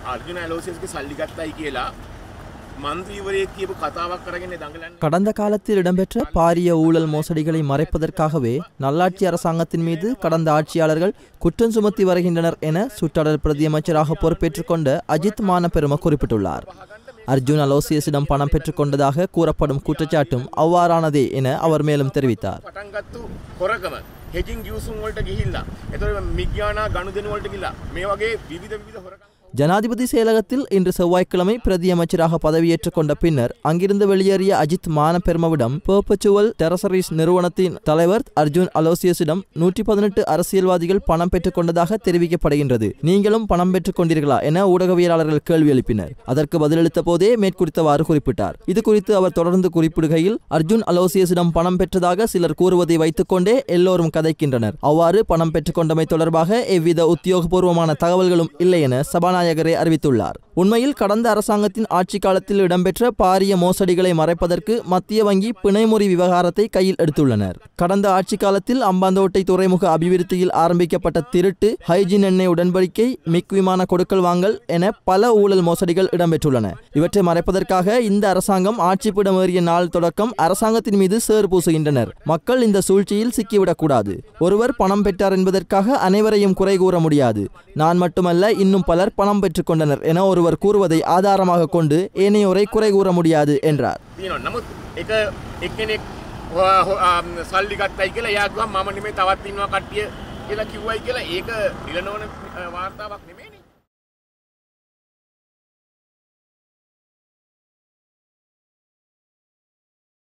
අර්ජුන ඇලෝසියස්ගේ සල්ලි ගත්තයි කියලා මන්ත්‍රීවරයෙක් කියපු කතාවක් කරගෙන දඟලන්නේ கடந்த காலத்தில் இடம்பெற்ற பாரிய ஊழல் மோசடிகளை மறைப்பதற்காகவே நல்லாட்சி அரசாங்கத்தின் மீது கடந்த ஆட்சியாளர்கள் குற்றம் சுமத்தி வருகின்றனர் என சுற்றாடல் பிரதியமைச்சராக பொறுப்பேற்றுக் கொண்ட அஜித் மானபெரும குறிப்பிட்டுள்ளார் அர்ஜுன் அலோசியஸிடம் பணம் பெற்றுக்கொண்டதாக கூறப்படும் குற்றச்சாட்டும் அவ்வாறானதே என அவர் மேலும் தெரிவித்தார் පටන් ගත්තු හොරකම හෙජින් ගියසුම් වලට ගිහිල්ලා එතකොට මිග්‍යානා ගනුදෙනු වලට ගිහිල්ලා මේ වගේ විවිධ විවිධ හොරකම් ஜனாதிபதி செயலகத்தில் இன்று செவ்வாய்க்கிழமை பிரதியமைச்சராக பதவியேற்றுக் கொண்ட பின்னர் அங்கிருந்து வெளியேறிய அஜித் மானபெருமவிடம் பெர்பச்சுவல் டெரசரிஸ் நிறுவனத்தின் தலைவர் அர்ஜுன் அலோசியஸிடம் நூற்றி பதினெட்டு அரசியல்வாதிகள் பணம் பெற்றுக் கொண்டதாக தெரிவிக்கப்படுகின்றது நீங்களும் பணம் பெற்றுக் கொண்டீர்களா என ஊடகவியலாளர்கள் கேள்வி எழுப்பினர் அதற்கு பதிலளித்த போதே மேற்குறித்தவாறு குறிப்பிட்டார் இது குறித்து அவர் தொடர்ந்து குறிப்பிடுகையில் அர்ஜுன் அலோசியஸிடம் பணம் பெற்றதாக சிலர் கூறுவதை வைத்துக்கொண்டே எல்லோரும் கதைக்கின்றனர் அவ்வாறு பணம் பெற்றுக்கொண்டமை தொடர்பாக எவ்வித உத்தியோகபூர்வமான தகவல்களும் இல்லை என சபாநாயகர் சபாநாயகரே அறிவித்துள்ளார் உண்மையில் கடந்த அரசாங்கத்தின் ஆட்சி காலத்தில் இடம்பெற்ற பாரிய மோசடிகளை மறைப்பதற்கு மத்திய வங்கி பிணைமுறி விவகாரத்தை கையில் எடுத்துள்ளனர் கடந்த ஆட்சி காலத்தில் அம்பாந்தோட்டை துறைமுக அபிவிருத்தியில் ஆரம்பிக்கப்பட்ட திருட்டு ஹைஜின் எண்ணெய் உடன்படிக்கை மிக் விமான கொடுக்கல் வாங்கல் என பல ஊழல் மோசடிகள் இடம்பெற்றுள்ளன இவற்றை மறைப்பதற்காக இந்த அரசாங்கம் ஆட்சிப்பிடம் ஏறிய நாள் தொடக்கம் அரசாங்கத்தின் மீது சேறு பூசுகின்றனர் மக்கள் இந்த சூழ்ச்சியில் சிக்கிவிடக்கூடாது ஒருவர் பணம் பெற்றார் என்பதற்காக அனைவரையும் குறை கூற முடியாது நான் மட்டுமல்ல இன்னும் பலர் பணம் பெற்றுக் கொண்டனர் என ஒருவர் கூறுவதை ஆதாரமாக கொண்டு ஏனையோரை குறை கூற முடியாது என்றார் තියෙනවා නමුත් එක එක්කෙනෙක් සල්ලි ගත්තයි කියලා එයා කිව්වා මම නෙමෙයි තවත් ඉන්නවා කට්ටිය කියලා කිව්වයි කියලා ඒක ඉලනවන වාර්තාවක් නෙමෙයි